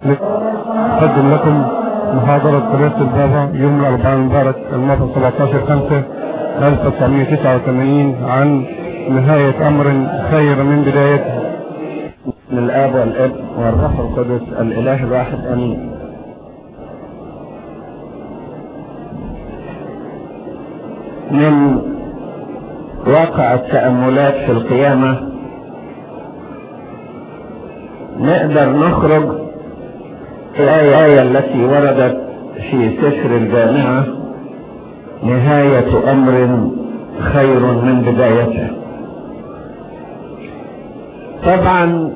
أقدم لكم محاضرة قناة البابا يوم الأربعاء المبارك الماضي 17 5 1989 عن نهاية أمر خير من بدايته من الآب والابن والروح القدس الإله الواحد آمين من واقع التأملات في القيامة نقدر نخرج الآية التي وردت في سفر الجامعة نهاية أمر خير من بدايته طبعا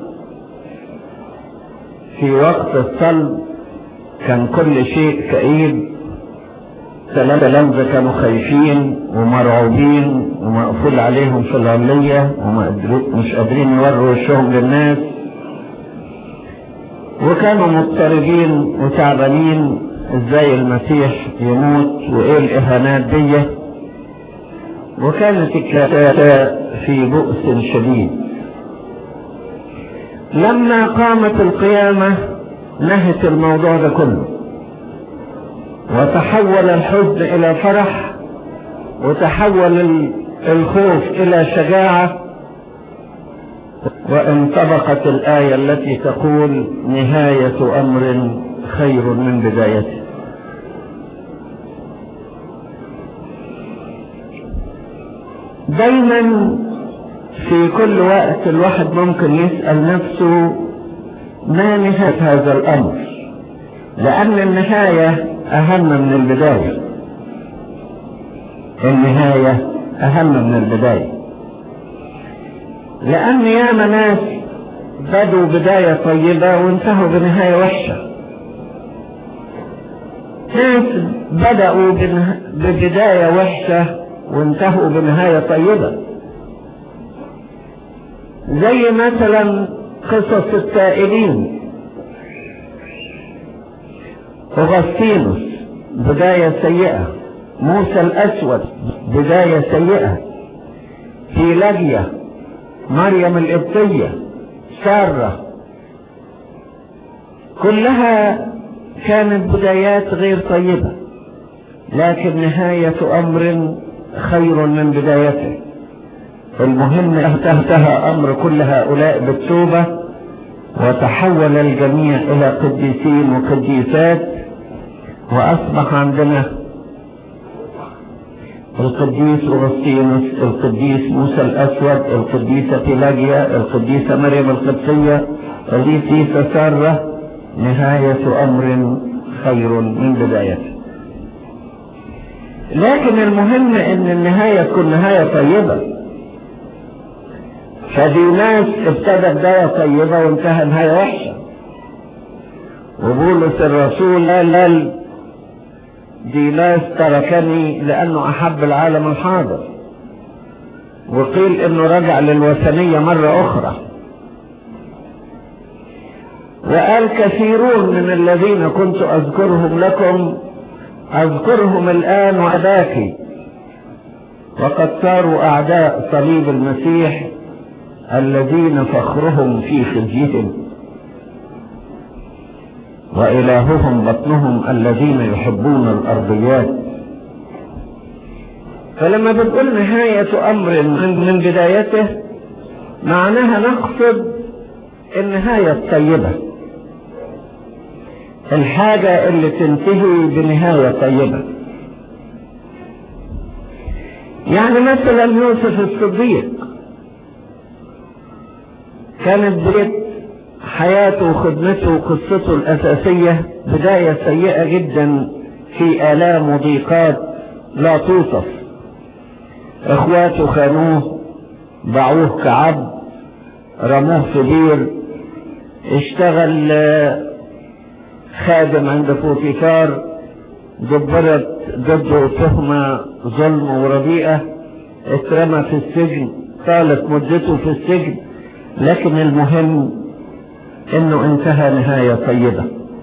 في وقت الصلب كان كل شيء كئيب تلامذة كانوا خايفين ومرعوبين ومقفول عليهم في العلية ومش قادرين يوروا وشهم للناس وكانوا مضطربين وتعبانين ازاي المسيح يموت وايه الاهانات دي وكانت الكتابة في بؤس شديد لما قامت القيامة نهت الموضوع ده كله وتحول الحزن الى فرح وتحول الخوف الى شجاعة وانطبقت الآية التي تقول نهاية أمر خير من بدايته دايما في كل وقت الواحد ممكن يسأل نفسه ما نهاية هذا الأمر لأن النهاية أهم من البداية النهاية أهم من البداية لأن ياما ناس بدوا بداية طيبة وانتهوا بنهاية وحشة ناس بدأوا ببداية وحشة وانتهوا بنهاية طيبة زي مثلا قصص التائبين أغسطينوس بداية سيئة موسى الأسود بداية سيئة فيلاجيا مريم القبطية سارة كلها كانت بدايات غير طيبة لكن نهاية أمر خير من بدايته المهم انتهى أمر كل هؤلاء بالتوبة وتحول الجميع إلى قديسين وقديسات وأصبح عندنا القديس أغسطينوس القديس موسى الأسود القديسة بيلاجيا القديسة مريم القدسية القديسة سارة نهاية أمر خير من بدايته لكن المهم ان النهاية تكون نهاية طيبة فدي ناس ابتدى بداية طيبة وانتهى نهاية وحشة وبولس الرسول قال ديلاس تركني لأنه أحب العالم الحاضر وقيل أنه رجع للوثنية مرة أخرى وقال كثيرون من الذين كنت أذكرهم لكم أذكرهم الآن وأباكي وقد صاروا أعداء صليب المسيح الذين فخرهم في خزيهم وإلههم بطنهم الذين يحبون الأرضيات فلما بتقول نهاية أمر من بدايته معناها نقصد النهاية الطيبة الحاجة اللي تنتهي بنهاية طيبة يعني مثلا يوسف الصديق كانت بداية حياته وخدمته وقصته الأساسية بداية سيئة جدا في آلام وضيقات لا توصف اخواته خانوه باعوه كعبد رموه في بير اشتغل خادم عند بوتيفار دبرت ضده تهمة ظلم ورديئة اترمى في السجن طالت مدته في السجن لكن المهم انه انتهى نهاية طيبة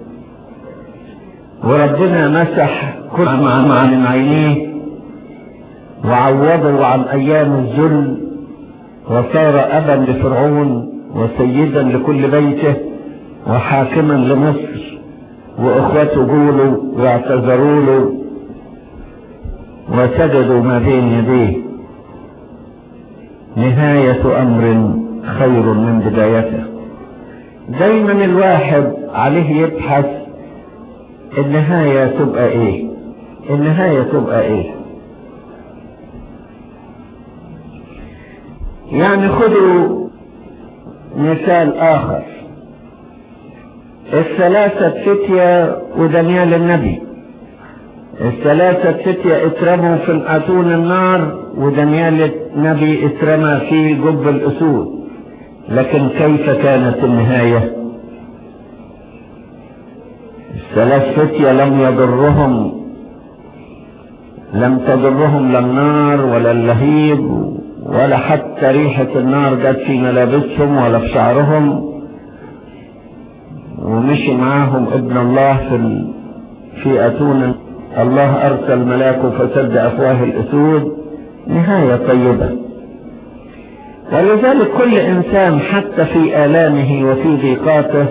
وربنا مسح كل ما من عينيه وعوضه عن ايام الذل وصار ابا لفرعون وسيدا لكل بيته وحاكما لمصر واخوته جولوا واعتذروا له وسجدوا ما بين يديه نهاية امر خير من بدايته دايما الواحد عليه يبحث النهاية تبقى ايه النهاية تبقى ايه يعني خذوا مثال اخر الثلاثة فتية ودانيال النبي الثلاثة فتية اترموا في اتون النار ودانيال النبي اترمى في جب الاسود لكن كيف كانت النهاية الثلاث فتية لم يضرهم لم تضرهم لا النار ولا اللهيب ولا حتى ريحة النار جت في ملابسهم ولا في شعرهم ومشي معاهم ابن الله في ال... في أتون الله أرسل ملاكه فسد أفواه الأسود نهاية طيبة ولذلك كل إنسان حتى في آلامه وفي ضيقاته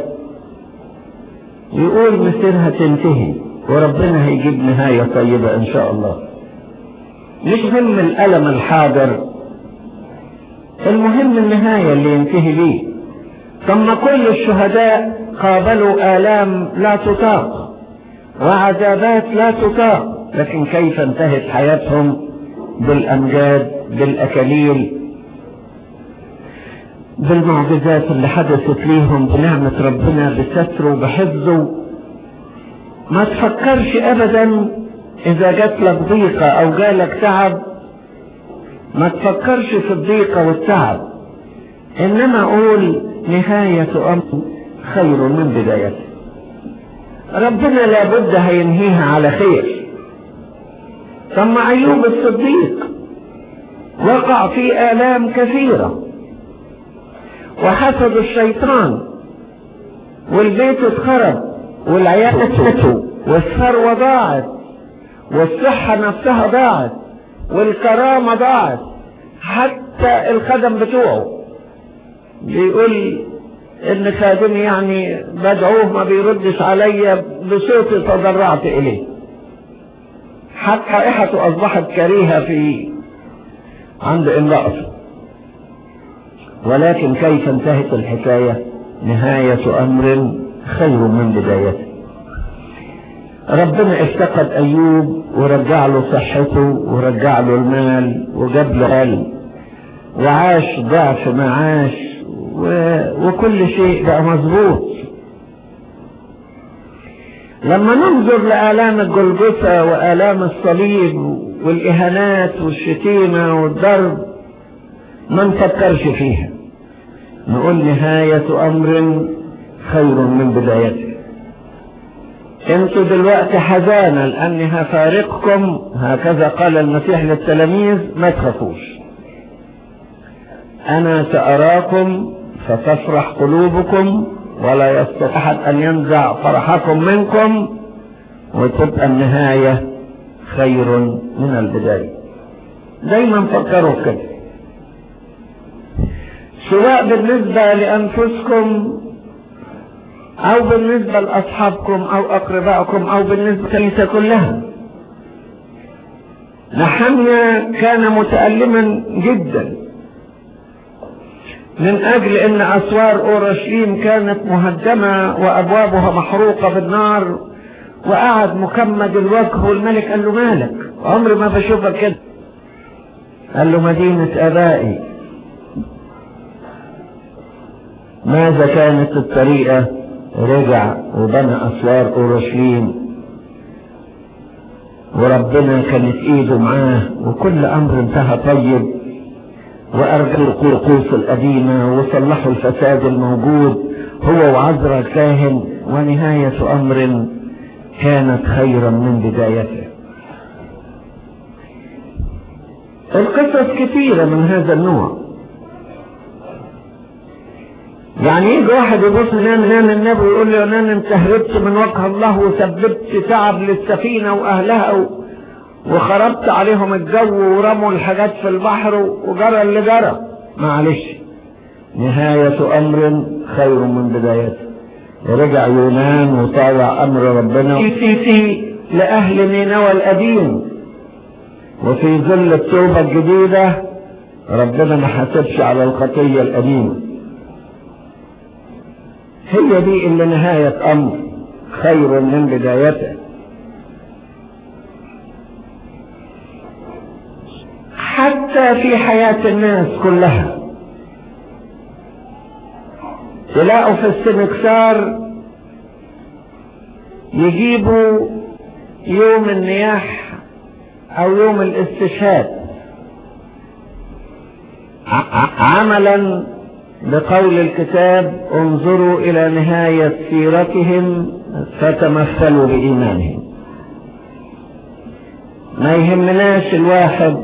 يقول مسيرها تنتهي وربنا هيجيب نهاية طيبة إن شاء الله مش هم الألم الحاضر المهم النهاية اللي ينتهي بيه ثم كل الشهداء قابلوا آلام لا تطاق وعذابات لا تطاق لكن كيف انتهت حياتهم بالأمجاد بالأكاليل بالمعجزات اللي حدثت ليهم بنعمة ربنا بستره بحفظه ما تفكرش أبدا إذا جات لك ضيقة أو جالك تعب ما تفكرش في الضيقة والتعب إنما أقول نهاية أمر خير من بدايته ربنا لابد هينهيها على خير ثم أيوب الصديق وقع في آلام كثيرة وحسد الشيطان والبيت اتخرب والعيال اتلتوا والثروة ضاعت والصحة نفسها ضاعت والكرامة ضاعت حتى الخدم بتوعه بيقول ان خادمي يعني بدعوه ما بيردش عليا بصوتي تضرعت اليه حتى رائحته اصبحت كريهة في عند امرأته ولكن كيف انتهت الحكاية نهاية امر خير من بدايته ربنا افتقد ايوب ورجع له صحته ورجع له المال وجاب له قلب وعاش ضعف ما عاش و... وكل شيء بقى مظبوط لما ننظر لآلام الجلجثة وآلام الصليب والإهانات والشتيمة والضرب ما نفكرش فيها نقول نهاية أمر خير من بدايته انتوا دلوقتي حزانا لاني هفارقكم هكذا قال المسيح للتلاميذ ما تخافوش انا ساراكم فتفرح قلوبكم ولا يستطيع احد ان ينزع فرحكم منكم وتبقى النهاية خير من البداية دايما فكروا كده سواء بالنسبة لانفسكم او بالنسبة لاصحابكم او اقربائكم او بالنسبة للكنيسة كلها نحميا كان متألما جدا من اجل ان اسوار اورشليم كانت مهدمة وابوابها محروقة بالنار وقعد مكمد الوجه والملك قال له مالك عمري ما بشوفك كده قال له مدينة ابائي ماذا كانت الطريقة رجع وبنى اسوار اورشليم وربنا كانت ايده معاه وكل امر انتهى طيب وارجعوا القرقوس القديمة وصلحوا الفساد الموجود هو وعذرا الكاهن ونهاية امر كانت خيرا من بدايته القصص كثيرة من هذا النوع يعني يجي واحد يبص نام نام النبي ويقول له نام انت هربت من وجه الله وسببت تعب للسفينة واهلها و... وخربت عليهم الجو ورموا الحاجات في البحر وجرى اللي جرى معلش نهاية امر خير من بدايته ورجع يونان وطاوع امر ربنا في في في لاهل نينوى القديم وفي ظل التوبه الجديده ربنا ما حاسبش على الخطيه القديمه هي دي اللي نهايه امر خير من بدايته حتى في حياه الناس كلها تلاقوا في السنكسار يجيبوا يوم النياح او يوم الاستشهاد عملا بقول الكتاب انظروا الى نهاية سيرتهم فتمثلوا بإيمانهم ما يهمناش الواحد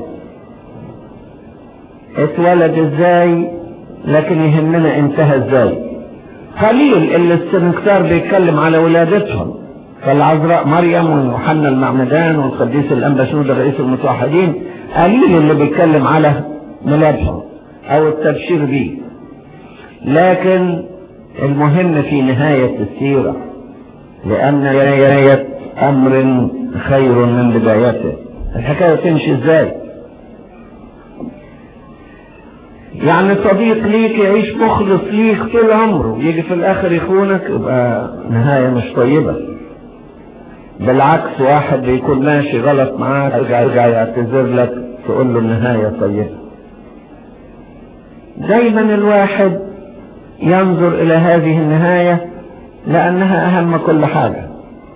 اتولد ازاي لكن يهمنا انتهى ازاي قليل اللي السنكتار بيتكلم على ولادتهم فالعذراء مريم ويوحنا المعمدان والقديس الانبا شنودة رئيس المتوحدين قليل اللي بيتكلم على ميلادهم او التبشير بيه لكن المهم في نهاية السيرة لأن نهاية أمر خير من بدايته الحكاية تمشي ازاي يعني صديق ليك يعيش مخلص ليك طول عمره يجي في الاخر يخونك يبقى نهاية مش طيبة بالعكس واحد بيكون ماشي غلط معاك يرجع يرجع يعتذر لك تقول له النهاية طيبة دايما الواحد ينظر الى هذه النهاية لانها اهم كل حاجة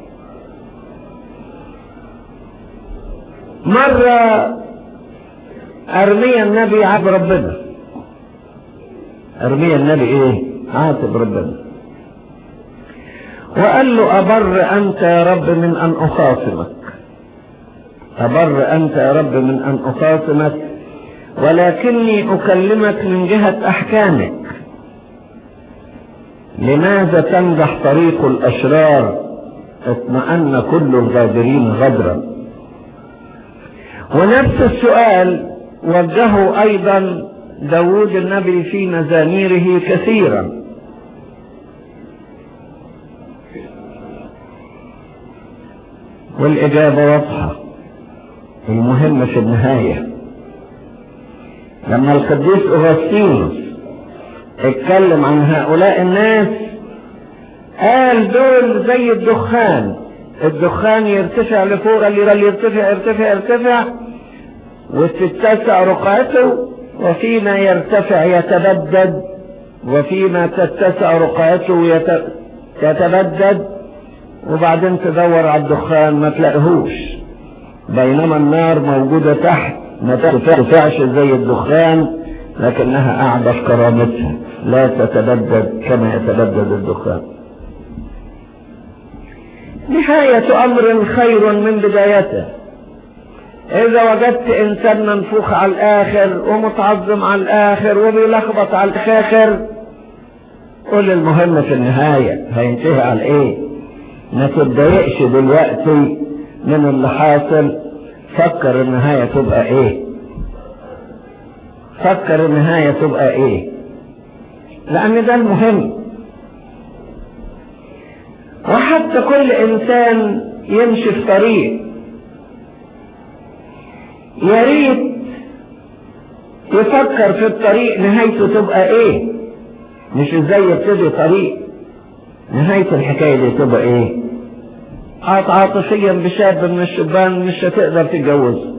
مرة ارميا النبي عبد ربنا ارميا النبي ايه عاتب ربنا وقال له أبر أنت يا رب من أن أخاصمك أبر أنت يا رب من أن أخاصمك ولكني أكلمك من جهة أحكامك لماذا تنجح طريق الأشرار اطمأن كل الغادرين غدرا ونفس السؤال وجهه أيضا داود النبي في مزاميره كثيرا والإجابة واضحة المهم في النهاية لما القديس أغسطينوس اتكلم عن هؤلاء الناس قال دول زي الدخان الدخان يرتفع لفوق اللي يرتفع يرتفع يرتفع وتتسع رقعته وفيما يرتفع يتبدد وفيما تتسع رقعته يتبدد وبعدين تدور على الدخان ما تلاقيهوش بينما النار موجودة تحت ما ترتفعش زي الدخان لكنها قاعدة في كرامتها لا تتبدد كما يتبدد الدخان نهاية أمر خير من بدايته إذا وجدت إنسان منفوخ على الآخر ومتعظم على الآخر وبيلخبط على الآخر قول المهم في النهاية هينتهي على إيه ما تتضايقش دلوقتي من اللي حاصل فكر النهاية تبقى ايه فكر النهاية تبقى ايه لان ده المهم وحتى كل انسان يمشي في طريق يا ريت يفكر في الطريق نهايته تبقى ايه مش ازاي يبتدي طريق نهاية الحكاية دي تبقى ايه عاطفيا بشاب من الشبان مش هتقدر تتجوزه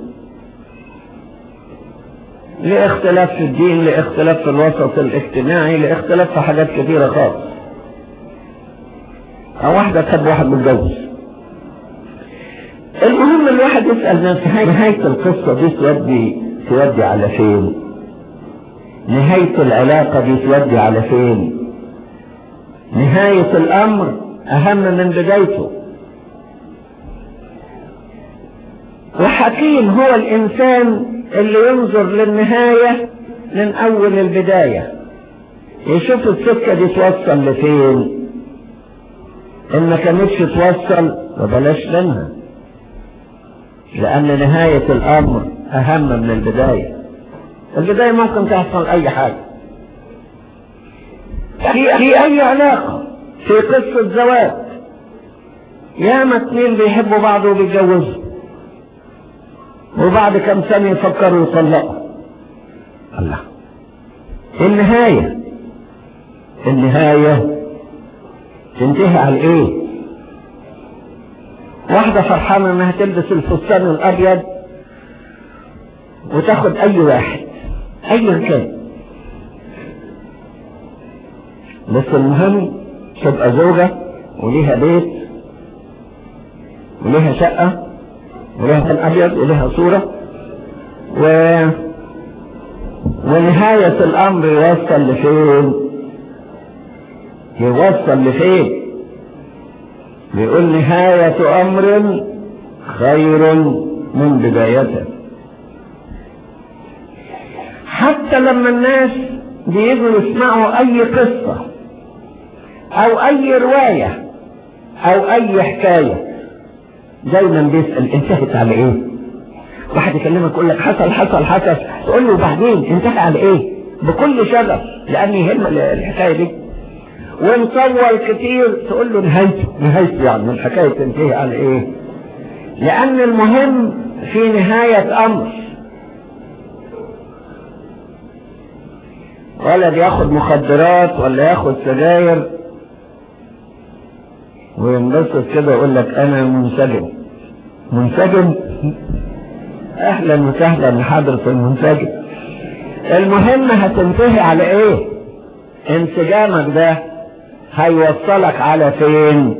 لاختلاف في الدين لاختلاف في الوسط الاجتماعي لاختلاف في حاجات كثيرة خالص او واحدة تحب واحد متجوز المهم الواحد يسأل نفسه نهاية القصة دي تودي تودي على فين نهاية العلاقة دي تودي على فين نهاية الأمر أهم من بدايته وحكيم هو الإنسان اللي ينظر للنهاية من أول البداية يشوف السكة دي توصل لفين إن ما كانتش توصل وبلاش منها لأن نهاية الأمر أهم من البداية البداية ممكن تحصل أي حاجة في, في أي علاقة في قصة زواج ياما اتنين بيحبوا بعض وبيتجوزوا وبعد كم سنة يفكروا يطلقوا الله النهاية النهاية تنتهي على ايه واحدة فرحانة انها تلبس الفستان الابيض وتاخد اي واحد اي كان بس المهم تبقى زوجة وليها بيت وليها شقة وليها فن ابيض وليها صورة و ونهاية الامر يوصل لفين يوصل لفين بيقول نهاية امر خير من بدايته حتى لما الناس بيجوا يسمعوا اي قصة او اي رواية او اي حكاية دايما بيسأل انتهت على ايه واحد يكلمك يقول لك حصل حصل حصل تقول له وبعدين انتهى على ايه بكل شغف لان يهم الحكاية دي ونطول كتير تقول له نهايته نهايته يعني الحكاية تنتهي على ايه لان المهم في نهاية امر ولا بياخد مخدرات ولا ياخد سجاير وينبسط كده يقول لك انا منسجم منسجم اهلا وسهلا لحضرة المنسجم المهم هتنتهي على ايه انسجامك ده هيوصلك على فين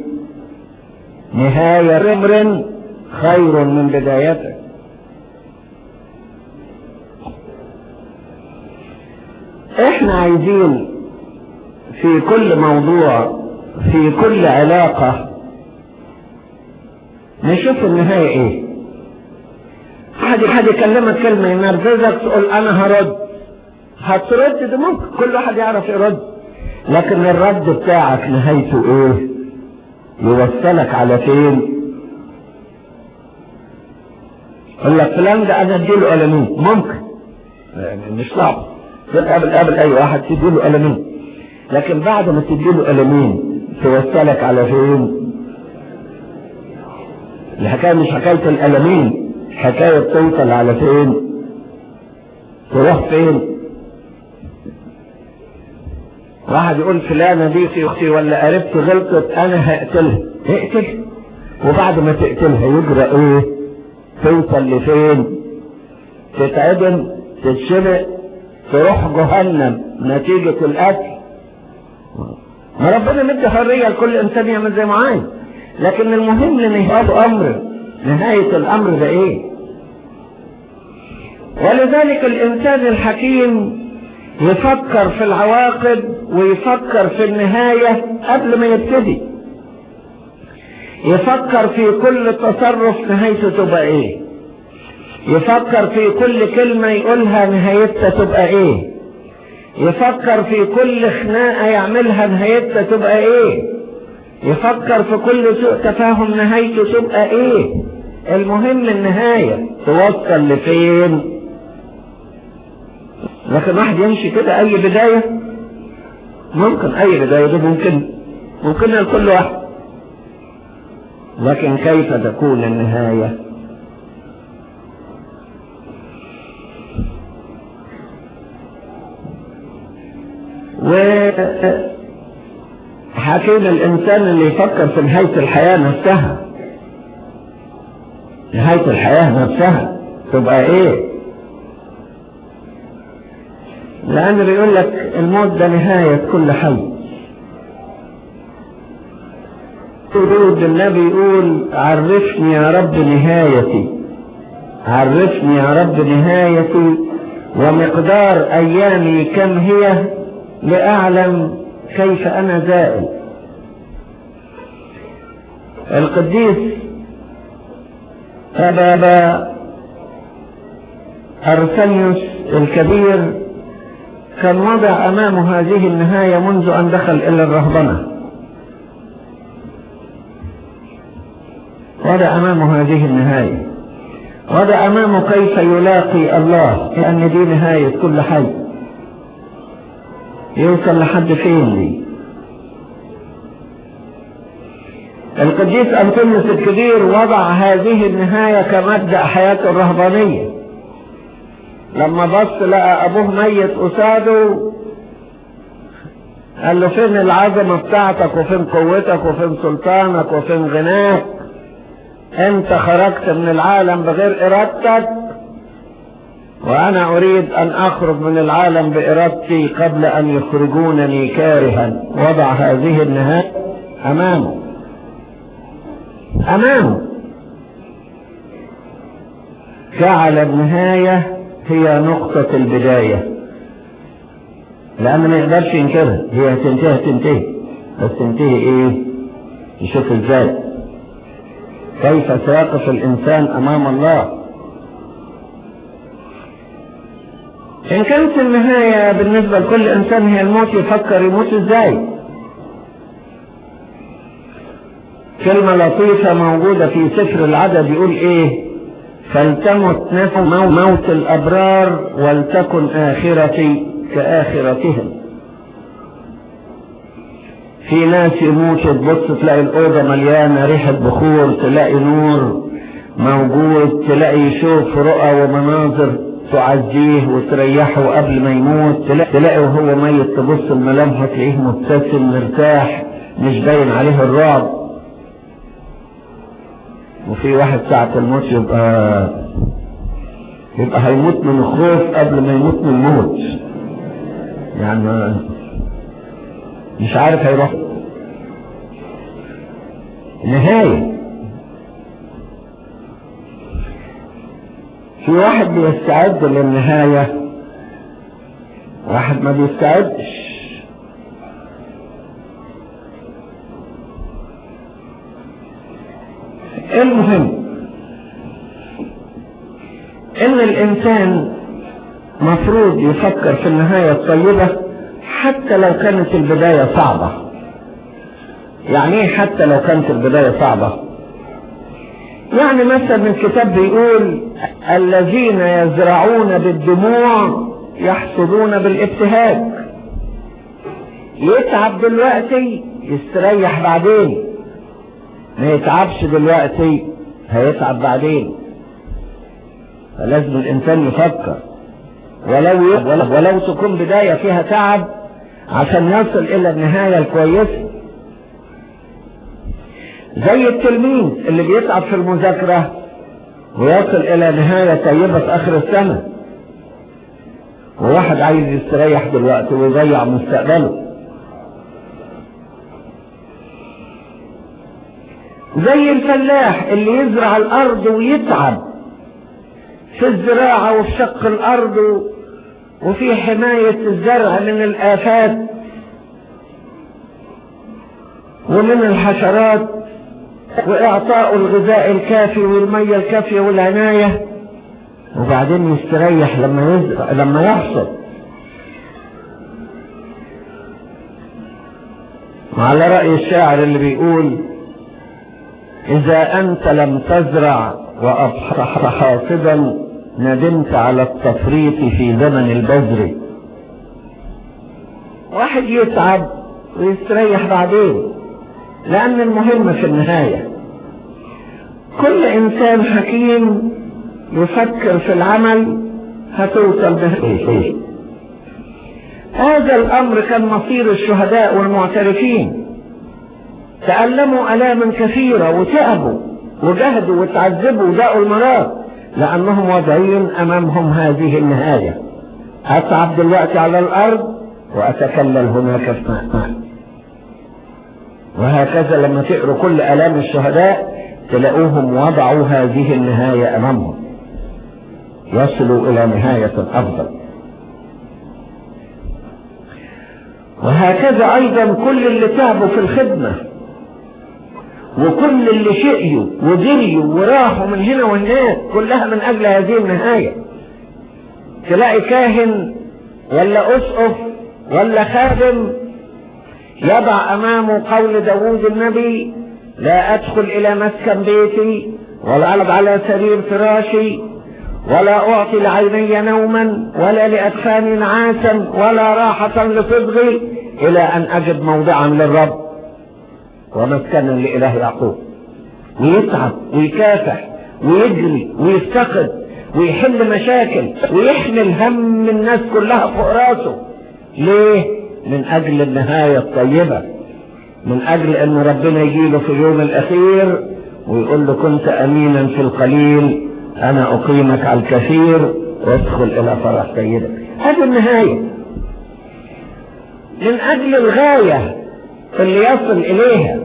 نهاية امر خير من بدايته احنا عايزين في كل موضوع في كل علاقة نشوف النهاية ايه حد حد يكلمك كلمة ينرفزك تقول انا هرد هترد ده ممكن كل واحد يعرف يرد لكن الرد بتاعك نهايته ايه يوصلك على فين يقول لك فلان ده انا اديله قلمين ممكن يعني مش صعب تقابل قابل اي واحد تديله قلمين لكن بعد ما تديله قلمين توصلك على فين الحكاية مش حكاية القلمين حكاية توصل على فين تروح فين واحد يقول فلانة دي في اختي ولا قريبتي غلطت انا هقتلها اقتل وبعد ما تقتلها يجرى ايه توصل لفين تتعدم تتشنق تروح جهنم نتيجة القتل ما ربنا مدي حرية لكل انسان يعمل زي ما عايز لكن المهم لنهاية امر نهاية الامر ده ايه ولذلك الانسان الحكيم يفكر في العواقب ويفكر في النهاية قبل ما يبتدي يفكر في كل تصرف نهايته تبقى ايه يفكر في كل كلمة يقولها نهايتها تبقى ايه يفكر في كل خناقة يعملها نهايتها تبقى ايه يفكر في كل سوء تفاهم نهايته تبقى ايه المهم النهاية توصل لفين لكن واحد يمشي كده اي بداية ممكن اي بداية ده ممكن ممكن لكل واحد لكن كيف تكون النهاية وحكينا الانسان اللي يفكر في نهاية الحياة نفسها نهاية الحياة نفسها تبقى ايه لان بيقول لك الموت ده نهاية كل حي داود النبي يقول عرفني يا رب نهايتي عرفني يا رب نهايتي ومقدار ايامي كم هي لأعلم كيف أنا زائل القديس أبا أرسنيوس الكبير كان وضع أمامه هذه النهاية منذ أن دخل إلى الرهبنة وضع أمامه هذه النهاية وضع أمامه كيف يلاقي الله لأن دي نهاية كل حي يوصل لحد فين دي القديس أنطونيوس الكبير وضع هذه النهاية كمبدأ حياته الرهبانية لما بص لقى أبوه ميت قصاده قال له فين العظمة بتاعتك وفين قوتك وفين سلطانك وفين غناك انت خرجت من العالم بغير ارادتك وانا اريد ان اخرج من العالم بارادتي قبل ان يخرجونني كارها وضع هذه النهاية امامه امامه جعل النهاية هي نقطة البداية لأن ما يقدرش ينكرها هي هتنتهي هتنتهي بس تنتهي ايه يشوف ازاي كيف سيقف الإنسان أمام الله إن كانت النهاية بالنسبة لكل إنسان هي الموت يفكر يموت إزاي كلمة لطيفة موجودة في سفر العدد يقول إيه فلتمت نفس موت الأبرار ولتكن آخرتي كآخرتهم في ناس يموتوا تبص تلاقي الأوضة مليانة ريحة بخور تلاقي نور موجود تلاقي يشوف رؤى ومناظر تعزيه وتريحه قبل ما يموت تلاقي, تلاقي وهو ميت تبص الملامح تلاقيه مبتسم مرتاح مش باين عليه الرعب وفي واحد ساعة الموت يبقى يبقى هيموت من الخوف قبل ما يموت من الموت يعني مش عارف هيروح نهاية في واحد بيستعد للنهاية واحد ما بيستعدش المهم ان الانسان مفروض يفكر في النهاية الطيبة حتى لو كانت البداية صعبة يعني ايه حتى لو كانت البداية صعبة يعني مثلا الكتاب بيقول الذين يزرعون بالدموع يحصدون بالابتهاج يتعب دلوقتي يستريح بعدين ما يتعبش دلوقتي هيتعب بعدين فلازم الانسان يفكر ولو ولو تكون بداية فيها تعب عشان يصل الى النهاية الكويسة زي التلميذ اللي بيتعب في المذاكرة ويصل الى نهاية طيبة في اخر السنة وواحد عايز يستريح دلوقتي ويضيع مستقبله زي الفلاح اللي يزرع الارض ويتعب في الزراعة وفي شق الارض وفي حماية الزرع من الآفات ومن الحشرات وإعطاء الغذاء الكافي والمية الكافية والعناية وبعدين يستريح لما يزرع لما يحصد وعلى رأي الشاعر اللي بيقول إذا أنت لم تزرع وأصبحت حاصدا ندمت على التفريط في زمن البذر واحد يتعب ويستريح بعدين لأن المهم في النهاية كل إنسان حكيم يفكر في العمل هتوصل به هذا الأمر كان مصير الشهداء والمعترفين تألموا ألاما كثيرة وتعبوا وجهدوا وتعذبوا وداقوا المرار لأنهم واضعين أمامهم هذه النهاية أتعب دلوقتي على الأرض وأتكلل هناك في ماء وهكذا لما تقروا كل ألام الشهداء تلاقوهم وضعوا هذه النهاية أمامهم يصلوا إلى نهاية أفضل وهكذا أيضا كل اللي تعبوا في الخدمة وكل اللي شقيوا وجريوا وراحوا من هنا وهناك كلها من أجل هذه النهاية تلاقي كاهن ولا أسقف ولا خادم يضع أمامه قول داوود النبي لا أدخل إلى مسكن بيتي ولا ألعب على سرير فراشي ولا أعطي لعيني نوما ولا لأكفاني نعاسا ولا راحة لصدغي إلى أن أجد موضعا للرب ومسكنا لإله يعقوب ويتعب ويكافح ويجري ويفتقد ويحل مشاكل ويحمل هم الناس كلها فوق راسه ليه من اجل النهاية الطيبة من اجل ان ربنا يجيله في اليوم الاخير ويقول له كنت امينا في القليل انا اقيمك على الكثير وادخل الى فرح سيدك هذه النهاية من اجل الغاية اللي يصل اليها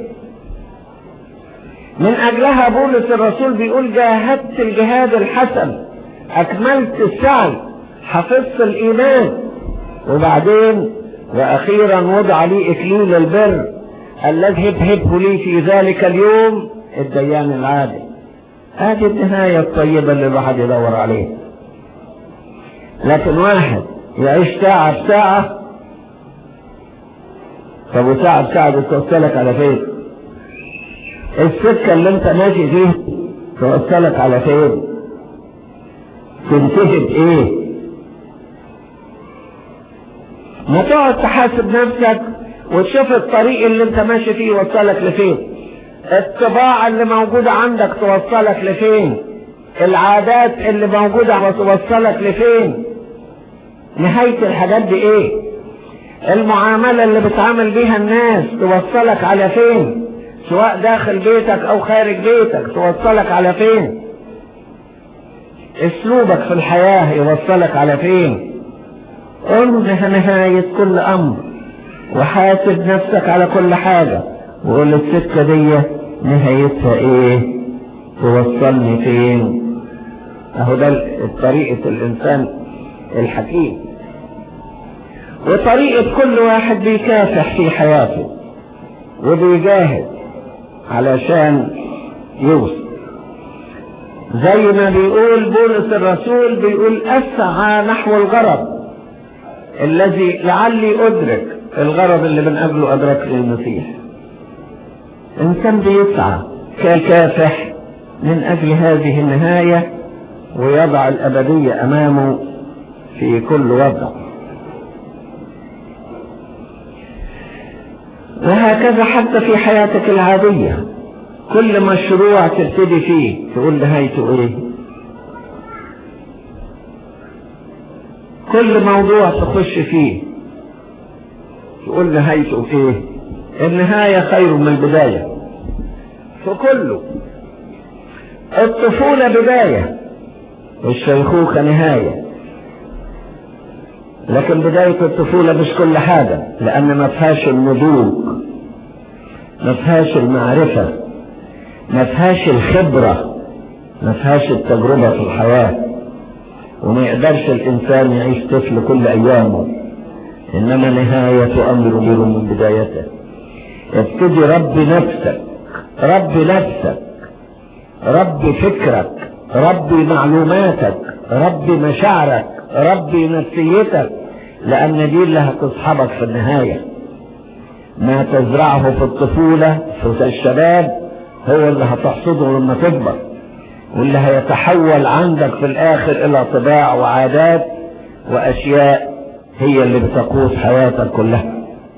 من اجلها بولس الرسول بيقول جاهدت الجهاد الحسن اكملت السعي حفظت الايمان وبعدين واخيرا وضع لي اكليل البر الذي هبهبه لي في ذلك اليوم الديان العادل هذه النهاية الطيبة اللي الواحد يدور عليها لكن واحد يعيش ساعة بساعة طب وساعة بساعة بتوصلك على فين السكة اللي انت ماشي فيها توصلك على فين تنتهي بايه ما تقعد تحاسب نفسك وتشوف الطريق اللي انت ماشي فيه يوصلك لفين الطباع اللي موجودة عندك توصلك لفين العادات اللي موجودة توصلك لفين نهاية الحاجات دي ايه المعاملة اللي بتعامل بيها الناس توصلك على فين سواء داخل بيتك او خارج بيتك توصلك على فين اسلوبك في الحياة يوصلك على فين انظر نهاية كل امر وحاسب نفسك على كل حاجة وقول السكة دي نهايتها ايه توصلني فين اهو ده طريقة الانسان الحكيم وطريقة كل واحد بيكافح في حياته وبيجاهد علشان يوصل زي ما بيقول بولس الرسول بيقول اسعى نحو الغرض الذي لعلي ادرك الغرض اللي من اجله ادركني المسيح انسان بيسعى كافح من اجل هذه النهاية ويضع الابدية امامه في كل وضع وهكذا حتى في حياتك العادية كل مشروع تبتدي فيه تقول نهايته ايه كل موضوع تخش فيه تقول نهايته ايه النهاية خير من البداية فكله الطفولة بداية والشيخوخة نهاية لكن بداية الطفولة مش كل حاجة لأن ما فيهاش النضوج ما فيهاش المعرفة ما فيهاش الخبرة ما فيهاش التجربة في الحياة وما يقدرش الإنسان يعيش طفل كل أيامه إنما نهاية أمر بر من بدايته ابتدي ربي نفسك ربي نفسك ربي فكرك ربي معلوماتك ربي مشاعرك ربي نفسيتك لأن دي اللي هتصحبك في النهاية ما تزرعه في الطفولة في الشباب هو اللي هتحصده لما تكبر واللي هيتحول عندك في الآخر إلى طباع وعادات وأشياء هي اللي بتقود حياتك كلها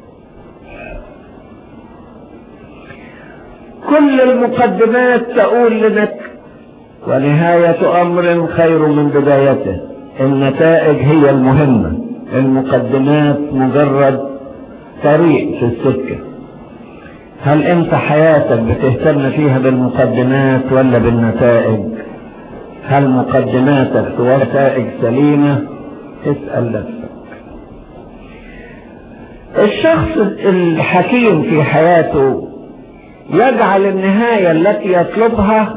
كل المقدمات تقول لك ونهاية أمر خير من بدايته النتائج هي المهمة المقدمات مجرد طريق في السكة هل انت حياتك بتهتم فيها بالمقدمات ولا بالنتائج هل مقدماتك توصل نتائج سليمة اسأل نفسك الشخص الحكيم في حياته يجعل النهاية التي يطلبها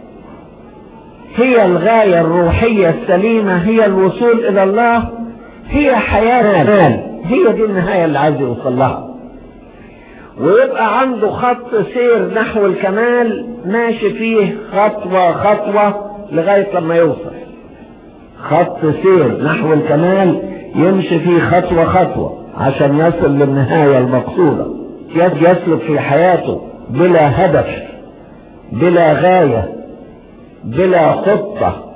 هي الغاية الروحية السليمة هي الوصول إلى الله هي حياة مال هي دي النهاية اللي عايز يوصل لها ويبقى عنده خط سير نحو الكمال ماشي فيه خطوة خطوة لغاية لما يوصل خط سير نحو الكمال يمشي فيه خطوة خطوة عشان يصل للنهاية المقصودة يسلك في حياته بلا هدف بلا غاية بلا خطة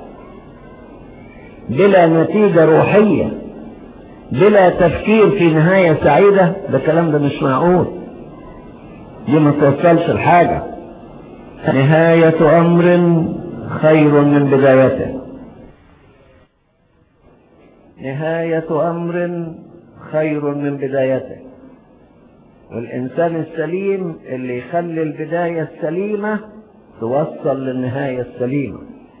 بلا نتيجة روحية بلا تفكير في نهاية سعيدة ده الكلام ده مش معقول دي ما توصلش لحاجة نهاية أمر خير من بدايته نهاية أمر خير من بدايته والإنسان السليم اللي يخلي البداية السليمة توصل للنهاية السليمة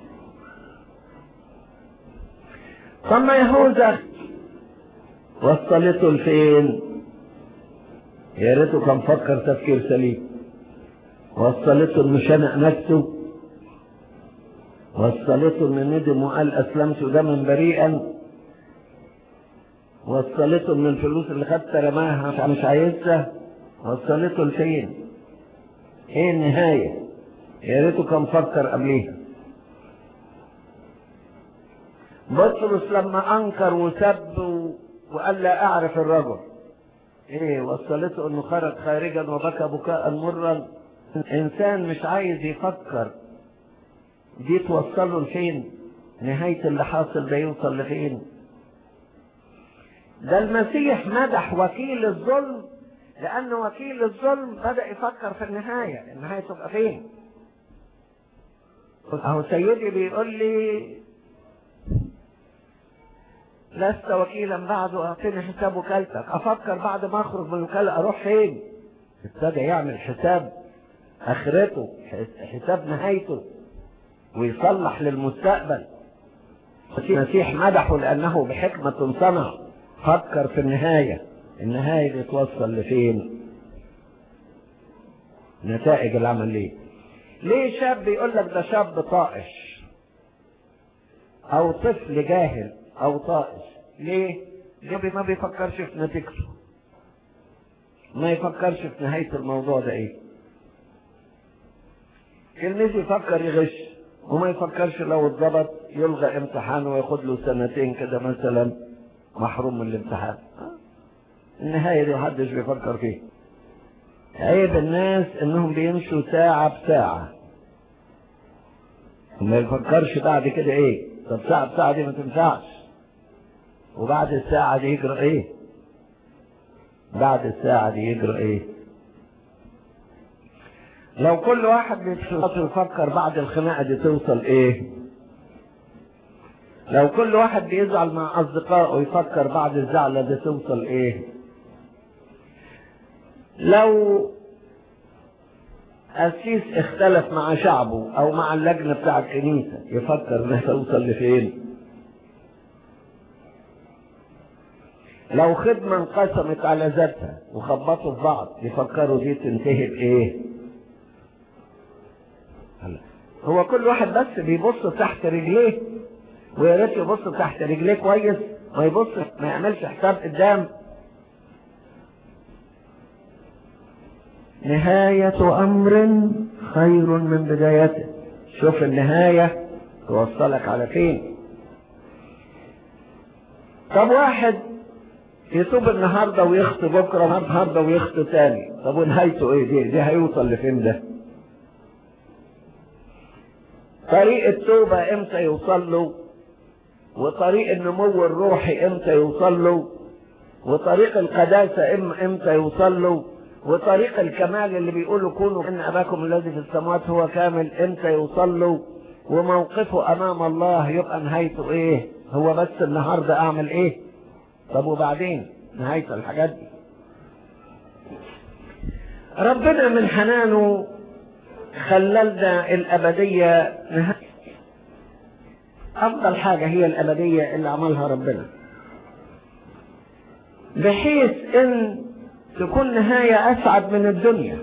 ثم يهوذا وصلته لفين يا ريته كان فكر تفكير سليم وصلته انه شنق نفسه وصلته انه ندم وقال اسلمت دما بريئا وصلته ان الفلوس اللي خدتها رماها مش عايزها وصلته لفين ايه النهاية يا ريته كان فكر قبليها بطرس لما انكر وسب وقال لا اعرف الرجل ايه وصلته انه خرج خارجا وبكى بكاء مرا انسان مش عايز يفكر دي توصله لفين نهاية اللي حاصل ده يوصل لفين ده المسيح مدح وكيل الظلم لأن وكيل الظلم بدأ يفكر في النهاية النهاية تبقى فين أهو سيدي بيقول لي لست وكيلا بعد أعطيني حساب وكالتك أفكر بعد ما أخرج من الوكالة أروح فين ابتدى يعمل حساب آخرته حساب نهايته ويصلح للمستقبل المسيح مدحه لأنه بحكمة صنع فكر في النهاية النهاية دي توصل لفين نتائج العمل ليه ليه شاب يقول لك ده شاب طائش او طفل جاهل او طائش ليه ليه ما بيفكرش في نتيجته ما يفكرش في نهاية الموضوع ده ايه كلمتي يفكر يغش وما يفكرش لو اتضبط يلغى امتحانه وياخد له سنتين كده مثلا محروم من الامتحان النهاية دي محدش بيفكر فيها عيب الناس انهم بيمشوا ساعة بساعة وما يفكرش بعد كده ايه طب ساعة بساعة دي ما تنفعش وبعد الساعة دي يجرى ايه بعد الساعة دي يجرى ايه لو كل واحد بيفكر بعد الخناقة دي توصل ايه لو كل واحد بيزعل مع اصدقائه يفكر بعد الزعلة دي توصل ايه لو قسيس اختلف مع شعبه او مع اللجنة بتاع الكنيسة يفكر انها توصل لفين لو خدمة انقسمت على ذاتها وخبطوا في بعض يفكروا دي تنتهي بايه هو كل واحد بس بيبص تحت رجليه ويا ريت يبص تحت رجليه كويس ما يبص ما يعملش حساب قدام نهاية أمر خير من بدايته شوف النهاية توصلك على فين طب واحد يتوب النهارده ويخطي بكره النهارده ويخطي تاني طب ونهايته ايه دي دي هيوصل لفين ده طريق التوبة امتى يوصل له وطريق النمو الروحي امتى يوصل له وطريق القداسة ام امتى يوصل له وطريق الكمال اللي بيقولوا كونوا ان اباكم الذي في السماوات هو كامل امتى يوصل له وموقفه امام الله يبقى نهايته ايه هو بس النهارده اعمل ايه طب وبعدين نهاية الحاجات دي ربنا من حنانه خللنا الأبدية نهاية أفضل حاجة هي الأبدية اللي عملها ربنا بحيث إن تكون نهاية أسعد من الدنيا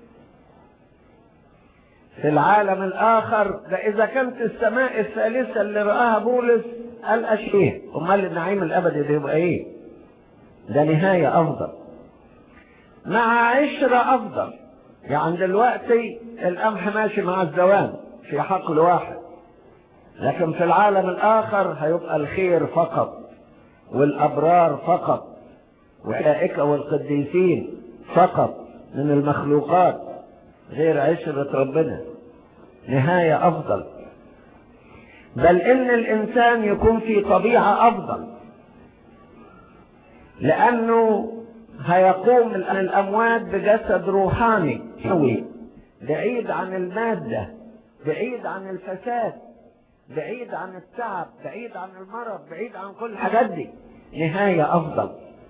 في العالم الآخر ده إذا كانت السماء الثالثة اللي رآها بولس قال أشيه أمال النعيم الأبدي ده يبقى إيه ده نهاية أفضل مع عشرة أفضل يعني دلوقتي القمح ماشي مع الزوان في حقل واحد لكن في العالم الآخر هيبقى الخير فقط والأبرار فقط والملائكة والقديسين فقط من المخلوقات غير عشرة ربنا نهاية أفضل بل إن الإنسان يكون في طبيعة أفضل لأنه هيقوم من الأموات بجسد روحاني قوي بعيد عن المادة بعيد عن الفساد بعيد عن التعب بعيد عن المرض بعيد عن كل الحاجات دي نهاية أفضل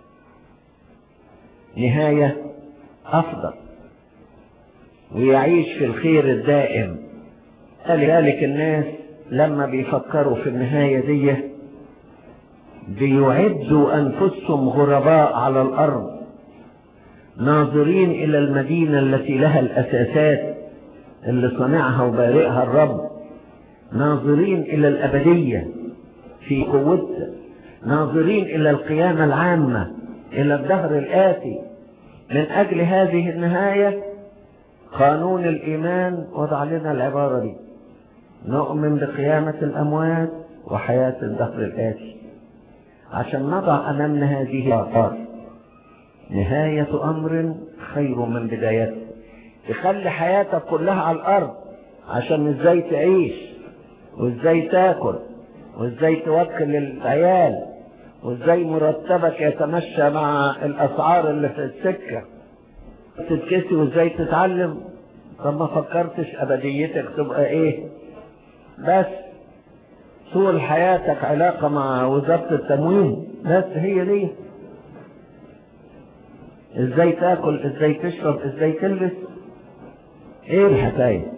نهاية أفضل ويعيش في الخير الدائم لذلك الناس لما بيفكروا في النهاية دي بيعدوا أنفسهم غرباء على الأرض ناظرين إلى المدينة التي لها الأساسات اللي صنعها وبارئها الرب ناظرين إلى الأبدية في قوتها ناظرين إلى القيامة العامة إلى الدهر الآتي من أجل هذه النهاية قانون الإيمان وضع لنا العبارة دي نؤمن بقيامة الأموات وحياة الدهر الآتي عشان نضع أمامنا هذه الآثار نهاية أمر خير من بدايته تخلي حياتك كلها على الأرض عشان ازاي تعيش وازاي تاكل وازاي توكل العيال وازاي مرتبك يتمشى مع الأسعار اللي في السكة تتكسي وازاي تتعلم طب ما فكرتش أبديتك تبقى ايه بس طول حياتك علاقة مع وزارة التموين بس هي دي ازاي تاكل ازاي تشرب ازاي تلبس ايه الحكاية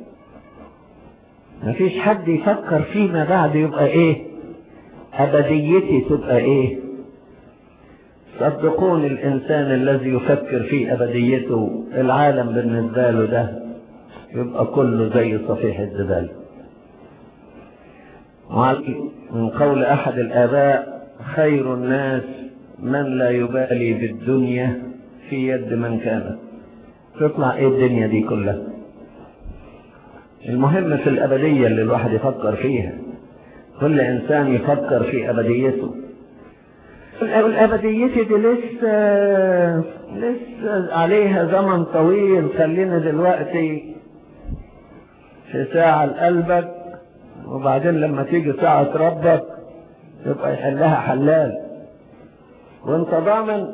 مفيش حد يفكر فيما بعد يبقى ايه ابديتي تبقى ايه صدقوني الانسان الذي يفكر في ابديته العالم بالنسبة له ده يبقى كله زي صفيح الزبالة من قول احد الاباء خير الناس من لا يبالي بالدنيا في يد من كانت تطلع ايه الدنيا دي كلها المهم في الابدية اللي الواحد يفكر فيها كل انسان يفكر في ابديته الابدية دي لسه لسه عليها زمن طويل خلينا دلوقتي في ساعة لقلبك وبعدين لما تيجي ساعة ربك يبقى يحلها حلال وانت ضامن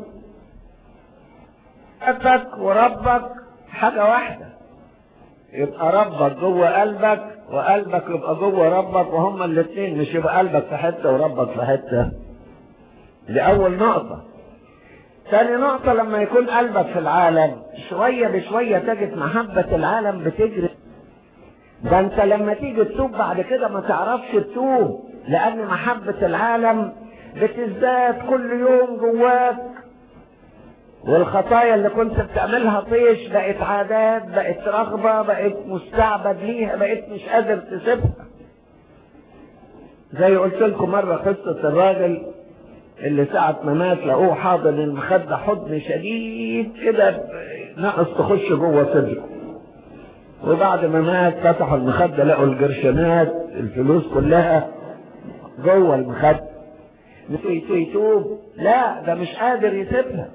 قلبك وربك حاجة واحدة يبقى ربك جوه قلبك وقلبك يبقى جوه ربك وهما الاثنين مش يبقى قلبك في حتة وربك في حتة دي أول نقطة ثاني نقطة لما يكون قلبك في العالم شوية بشوية تجد محبة العالم بتجري ده انت لما تيجي تتوب بعد كده ما تعرفش تتوب لأن محبة العالم بتزداد كل يوم جواك والخطايا اللي كنت بتعملها طيش بقت عادات بقت رغبة بقت مستعبد ليها بقت مش قادر تسيبها زي قلت لكم مرة قصة الراجل اللي ساعة ما مات لقوه حاضن المخدة حضن شديد كده ناقص تخش جوه صدره وبعد ما مات فتحوا المخدة لقوا القرشنات الفلوس كلها جوه المخدة يتوب لا ده مش قادر يسيبها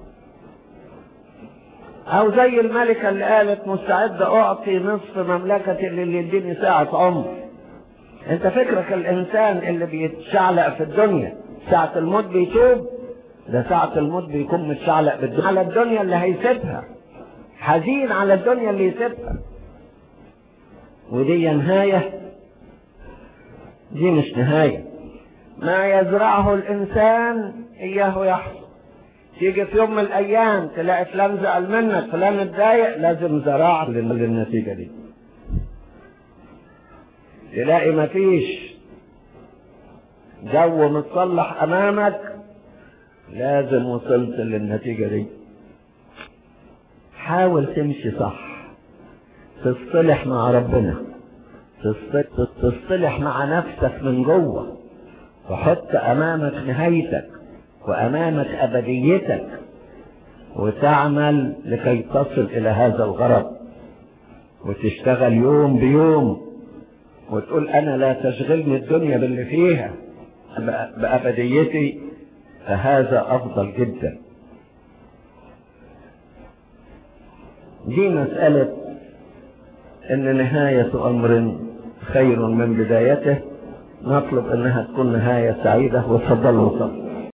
او زي الملكة اللي قالت مستعدة اعطي نصف مملكتي اللي يديني ساعة عمر انت فكرك الانسان اللي بيتشعلق في الدنيا ساعة الموت بيتوب ده ساعة الموت بيكون متشعلق بالدنيا على الدنيا اللي هيسيبها حزين على الدنيا اللي يسيبها ودي نهاية دي مش نهاية ما يزرعه الانسان اياه يحصل تيجي في يوم من الايام تلاقي فلان زعل منك فلان اتضايق لازم زراعة للنتيجة دي تلاقي مفيش جو متصلح امامك لازم وصلت للنتيجة دي حاول تمشي صح تصطلح مع ربنا تصطلح مع نفسك من جوه وحط امامك نهايتك وامامك ابديتك وتعمل لكي تصل الى هذا الغرض وتشتغل يوم بيوم وتقول انا لا تشغلني الدنيا باللي فيها بابديتي فهذا افضل جدا دي مسألة ان نهاية امر خير من بدايته نطلب انها تكون نهاية سعيدة وتفضلوا صلوا